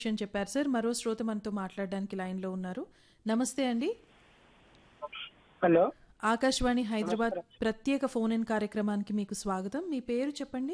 విషయం చెప్పారు సార్ మరో శ్రోత మనతో మాట్లాడడానికి లైన్లో ఉన్నారు నమస్తే అండి హలో ఆకాశవాణి హైదరాబాద్ ప్రత్యేక ఫోన్ ఇన్ కార్యక్రమానికి మీకు స్వాగతం మీ పేరు చెప్పండి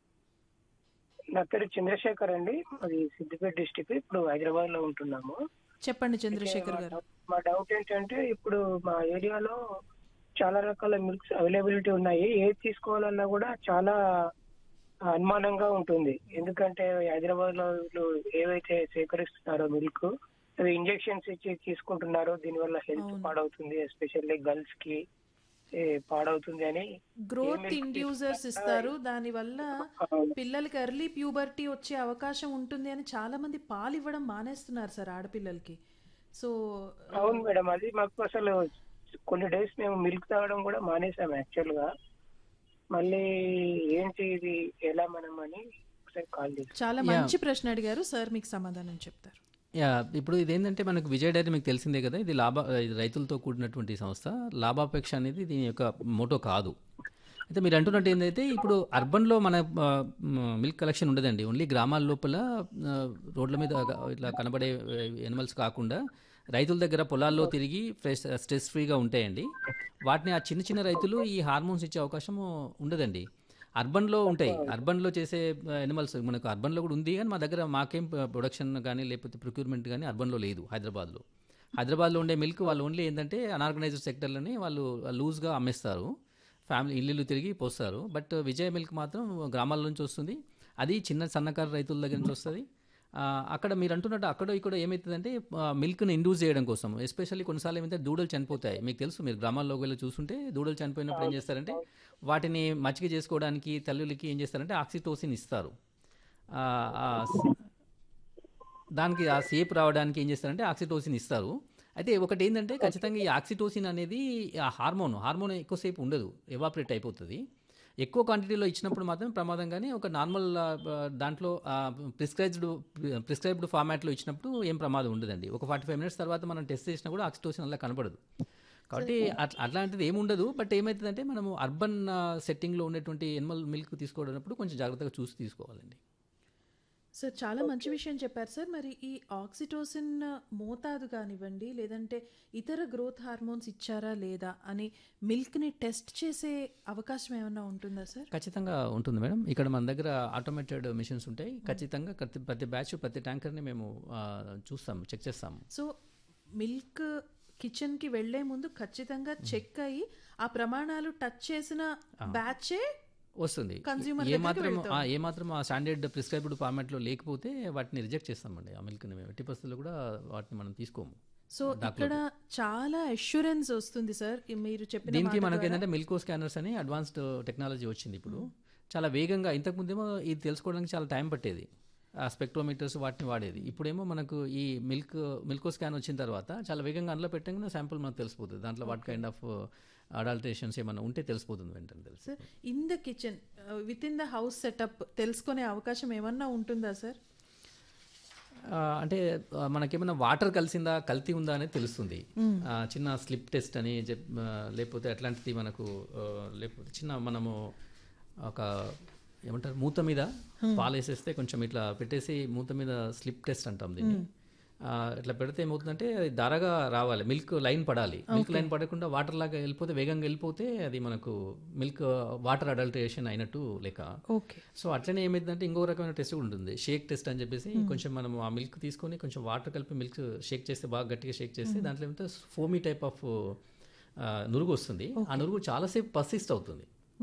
నా పేరు చంద్రశేఖర్ అండి అది సిద్దిపేట డిస్టిక్ ఇప్పుడు హైదరాబాద్ లో ఉంటున్నాము చెప్పండి చంద్రశేఖర్ గారు మా డౌట్ ఏంటంటే ఇప్పుడు మా ఏరియాలో చాలా రకాల మిల్క్స్ అవైలబిలిటీ ఉన్నాయి ఏది తీసుకోవాలన్నా కూడా చాలా అనుమానంగా ఉంటుంది ఎందుకంటే హైదరాబాద్ లో వీళ్ళు ఏవైతే సేకరిస్తున్నారో మిల్క్ అవి ఇంజెక్షన్స్ ఇచ్చి తీసుకుంటున్నారో దీనివల్ల హెల్త్ అవును. పాడవుతుంది ఎస్పెషల్లీ గర్ల్స్ కి ఏ, పాడవుతుంది అని గ్రోత్ milk ఇండ్యూసర్స్ ఇస్తారు దానివల్ల పిల్లలకి ఎర్లీ ప్యూబర్టీ వచ్చే అవకాశం ఉంటుంది అని చాలా మంది పాలు ఇవ్వడం మానేస్తున్నారు సార్ ఆడపిల్లలకి సో అవును మేడం అది మాకు అసలు కొన్ని డేస్ మేము మిల్క్ తాగడం కూడా మానేసాం యాక్చువల్ గా మళ్ళీ ఏంటి ఇది ఎలా మనం అని ఒకసారి కాల్ చేసాం చాలా మంచి ప్రశ్న అడిగారు సార్ మీకు సమాధానం చెప్తారు యా ఇప్పుడు ఇదేంటంటే మనకు విజయ డైరీ మీకు తెలిసిందే కదా ఇది లాభ ఇది రైతులతో కూడినటువంటి సంస్థ లాభాపేక్ష అనేది దీని యొక్క మోటో కాదు అయితే మీరు అంటున్నట్టు ఏంటంటే ఇప్పుడు అర్బన్లో మన ఆ, మ్, మిల్క్ కలెక్షన్ ఉండదండి ఓన్లీ గ్రామాల లోపల ఆ, రోడ్ల మీద ఇట్లా కనబడే ఎనిమల్స్ కాకుండా రైతుల దగ్గర పొలాల్లో తిరిగి ఫ్రెష్ స్ట్రెస్ ఫ్రీగా ఉంటాయండి వాటిని ఆ చిన్న చిన్న రైతులు ఈ హార్మోన్స్ ఇచ్చే అవకాశం ఉండదండి అర్బన్లో ఉంటాయి అర్బన్లో చేసే ఎనిమల్స్ మనకు అర్బన్లో కూడా ఉంది కానీ మా దగ్గర మాకేం ప్రొడక్షన్ కానీ లేకపోతే ప్రొక్యూర్మెంట్ కానీ అర్బన్లో లేదు హైదరాబాద్లో హైదరాబాద్లో ఉండే మిల్క్ వాళ్ళు ఓన్లీ ఏంటంటే అనార్గనైజ్డ్ సెక్టర్లని వాళ్ళు లూజ్గా అమ్మేస్తారు ఫ్యామిలీ ఇల్లు తిరిగి పోస్తారు బట్ విజయ మిల్క్ మాత్రం గ్రామాల నుంచి వస్తుంది అది చిన్న సన్నకారు రైతుల దగ్గర నుంచి వస్తుంది ఆ, అక్కడ మీరు అంటున్నట్టు అక్కడ ఇక్కడ ఏమవుతుందంటే మిల్క్ని ఇండ్యూస్ చేయడం కోసం ఎస్పెషల్లీ కొన్నిసార్లు ఏమైతే దూడలు చనిపోతాయి మీకు తెలుసు మీరు గ్రామాల్లో వెళ్ళి చూస్తుంటే దూడలు చనిపోయినప్పుడు ఏం చేస్తారంటే వాటిని మచ్చిక చేసుకోవడానికి తల్లులకి ఏం చేస్తారంటే ఆక్సిటోసిన్ ఇస్తారు ఆ, ఆ, దానికి ఆ సేప్ రావడానికి ఏం చేస్తారంటే ఆక్సిటోసిన్ ఇస్తారు అయితే ఒకటి ఏంటంటే ఖచ్చితంగా ఈ ఆక్సిటోసిన్ అనేది ఆ హార్మోన్ హార్మోన్ ఎక్కువసేపు ఉండదు ఎవాపరేట్ అయిపోతుంది ఎక్కువ క్వాంటిటీలో ఇచ్చినప్పుడు మాత్రం ప్రమాదం కానీ ఒక నార్మల్ ఆ, దాంట్లో ప్రిస్క్రైబ్డ్ ప్రిస్క్రైబ్డ్ ఫార్మాట్లో ఇచ్చినప్పుడు ఏం ప్రమాదం ఉండదండి ఒక ఫార్టీ ఫైవ్ మినిట్స్ తర్వాత మనం టెస్ట్ చేసినా కూడా ఆక్సిటోసిన్ అలా కనపడదు కాబట్టి అట్లా అట్లాంటిది ఏమి ఉండదు బట్ ఏమవుతుందంటే మనము అర్బన్ సెట్టింగ్లో ఉండేటువంటి ఎనిమల్ మిల్క్ తీసుకోవడప్పుడు కొంచెం జాగ్రత్తగా చూసి తీసుకోవాలండి సార్ చాలా మంచి విషయం చెప్పారు సార్ మరి ఈ ఆక్సిటోసిన్ మోతాదు కానివ్వండి లేదంటే ఇతర గ్రోత్ హార్మోన్స్ ఇచ్చారా లేదా అని మిల్క్ని టెస్ట్ చేసే అవకాశం ఏమైనా ఉంటుందా సార్ ఖచ్చితంగా ఉంటుంది మేడం ఇక్కడ మన దగ్గర ఆటోమేటెడ్ మిషన్స్ ఉంటాయి ఖచ్చితంగా ప్రతి ప్రతి బ్యాచ్ ప్రతి ట్యాంకర్ని మేము ఆ, చూస్తాం చెక్ చేస్తాం సో మిల్క్ కిచెన్కి వెళ్లే ముందు ఖచ్చితంగా చెక్ అయ్యి ఆ ప్రమాణాలు టచ్ చేసిన బ్యాచే వస్తుంది Consumer ఏ దగ్గరికి మాత్రం వెళ్తాం. ఆ, ఏ మాత్రం ఆ స్టాండర్డ్ ప్రిస్క్రైబ్డ్ ఫార్మాట్లో లేకపోతే వాటిని రిజెక్ట్ చేస్తామండి ఆ మిల్క్ని మేము ఎట్టి పరిస్థితుల్లో కూడా వాటిని మనం తీసుకోము సో ఇక్కడ చాలా అష్యూరెన్స్ వస్తుంది సార్ ఈ మీరు చెప్పిన దీనికి మాట మనకి ద్వారా. ఏంటంటే మిల్కో స్కానర్స్ అని అడ్వాన్స్డ్ టెక్నాలజీ వచ్చింది ఇప్పుడు చాలా వేగంగా ఇంతకుముందేమో ఇది తెలుసుకోవడానికి చాలా టైం పట్టేది ఆ స్పెక్ట్రోమీటర్స్ వాటిని వాడేది ఇప్పుడేమో మనకు ఈ మిల్క్ మిల్కో స్కాన్ వచ్చిన తర్వాత చాలా వేగంగా అందులో పెట్టగానే శాంపుల్ మనకు తెలిసిపోతుంది దాంట్లో వాట్ కైండ్ ఆఫ్ అడాల్టరేషన్స్ ఏమైనా ఉంటే తెలిసిపోతుంది వెంటనే తెలుసు sir in the kitchen with in the house setup తెలుసుకునే అవకాశం ఏమన్నా ఉంటుందా సార్ ఆ, అంటే ఆ, మనకేమైనా వాటర్ కలిసిందా కల్తీ ఉందా అనేది తెలుస్తుంది ఆ, చిన్న స్లిప్ టెస్ట్ అని చెప్ ఆ, లేకపోతే అట్లాంటిది మనకు ఆ, లేకపోతే చిన్న మనము ఒక ఏమంటారు మూత మీద పాలు వేసేస్తే కొంచెం ఇట్లా పెట్టేసి మూత మీద స్లిప్ టెస్ట్ అంటాం దీన్ని ఆ, ఇట్లా పెడితే ఏమవుతుందంటే అది ధారగా రావాలి మిల్క్ లైన్ పడాలి మిల్క్ లైన్ పడకుండా వాటర్ లాగా వెళ్ళిపోతే వేగంగా వెళ్ళిపోతే అది మనకు మిల్క్ వాటర్ అడల్టరేషన్ అయినట్టు లెక్క ఓకే సో అట్లనే ఏమైందంటే ఇంకో రకమైన టెస్ట్ కూడా ఉంటుంది షేక్ టెస్ట్ అని చెప్పేసి కొంచెం మనం ఆ మిల్క్ తీసుకొని కొంచెం వాటర్ కలిపి మిల్క్ షేక్ చేస్తే బాగా గట్టిగా షేక్ చేస్తే దాంట్లో ఏమంటే ఫోమీ టైప్ ఆఫ్ నురుగు వస్తుంది ఆ నురుగు చాలాసేపు పర్సిస్ట్ అవుతుంది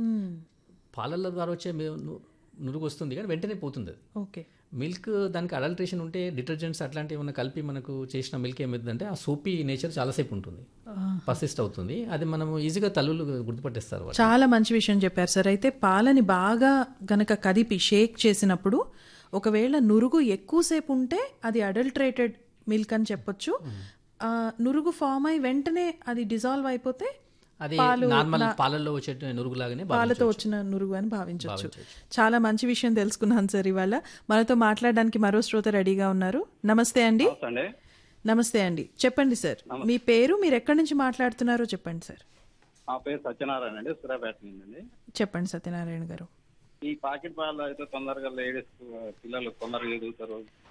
పాలల ద్వారా వచ్చే మి- ను- నురుగు వస్తుంది కానీ వెంటనే పోతుంది అది ఓకే మిల్క్ దానికి అడల్ట్రేషన్ ఉంటే డిటర్జెంట్స్ అట్లాంటివి ఏమైనా కలిపి మనకు చేసిన మిల్క్ ఏమవుతుందంటే ఆ సోపీ నేచర్ చాలాసేపు ఉంటుంది పర్సిస్ట్ అవుతుంది అది మనం ఈజీగా తల్లులు గుర్తుపట్టేస్తారు వాళ్ళు. చాలా మంచి విషయం చెప్పారు సార్ అయితే పాలని బాగా గనక కదిపి షేక్ చేసినప్పుడు ఒకవేళ నురుగు ఎక్కువసేపు ఉంటే అది అడల్ట్రేటెడ్ మిల్క్ అని చెప్పొచ్చు ఆ, నురుగు ఫామ్ అయి వెంటనే అది డిజాల్వ్ అయిపోతే అది పాలు నార్మల్ పాలల్లో వచ్చే నురుగులాగానే పాలతో వచ్చిన నురుగు అని భావించవచ్చు చాలా మంచి విషయం తెలుసుకున్నాను సార్ ఇవాళ మనతో మాట్లాడడానికి మరో శ్రోత రెడీగా ఉన్నారు నమస్తే అండి అండి నమస్తే అండి చెప్పండి సార్ మీ పేరు మీరు ఎక్కడి నుంచి మాట్లాడుతున్నారో చెప్పండి సార్ మా పేరు సత్యనారాయణ అండి సూర్యాపేట నుంచి అండి చెప్పండి సత్యనారాయణ గారు ఈ పాకెట్ పాలు అయితే తొందరగా లేడీస్ పిల్లలు తొందరగా ఎదుగుతారు